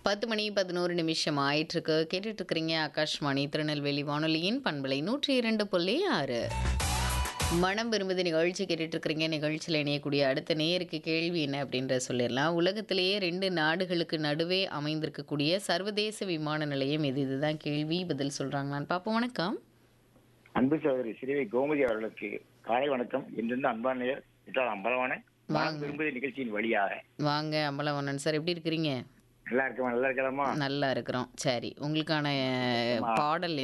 பத்து மணி பதினோரு நிமிஷம் ஆயிட்டிருக்கு கேட்டுட்டு இருக்கிறீங்க ஆகாஷ்வாணி திருநெல்வேலி வானொலியின் பண்பலை நூற்றி இரண்டு புள்ளி ஆறு மனம் விரும்புது நிகழ்ச்சி கேட்டுட்டு இருக்கிறீங்க நிகழ்ச்சியில் இணையக்கூடிய அடுத்த நேருக்கு கேள்வி என்ன அப்படின்ற சொல்லிடலாம் உலகத்திலேயே ரெண்டு நாடுகளுக்கு நடுவே அமைந்திருக்கக்கூடிய சர்வதேச விமான நிலையம் எது இதுதான் கேள்வி பதில் சொல்றாங்களான்னு பார்ப்போம் வணக்கம் அன்பு சகோதரி ஸ்ரீவை கோமதி அவர்களுக்கு காலை வணக்கம் என்றிருந்து அன்பான நேயர் என்றால் அம்பலவான வாங்க. விரும்புது நிகழ்ச்சியின் வழியாக வாங்க அம்பலவண்ணன் சார் எப்படி இருக்கிறீங்க நல்லா இருக்கமா நல்லா இருக்கலாமா நல்லா இருக்கிறோம் சரி உங்களுக்கான பாடல்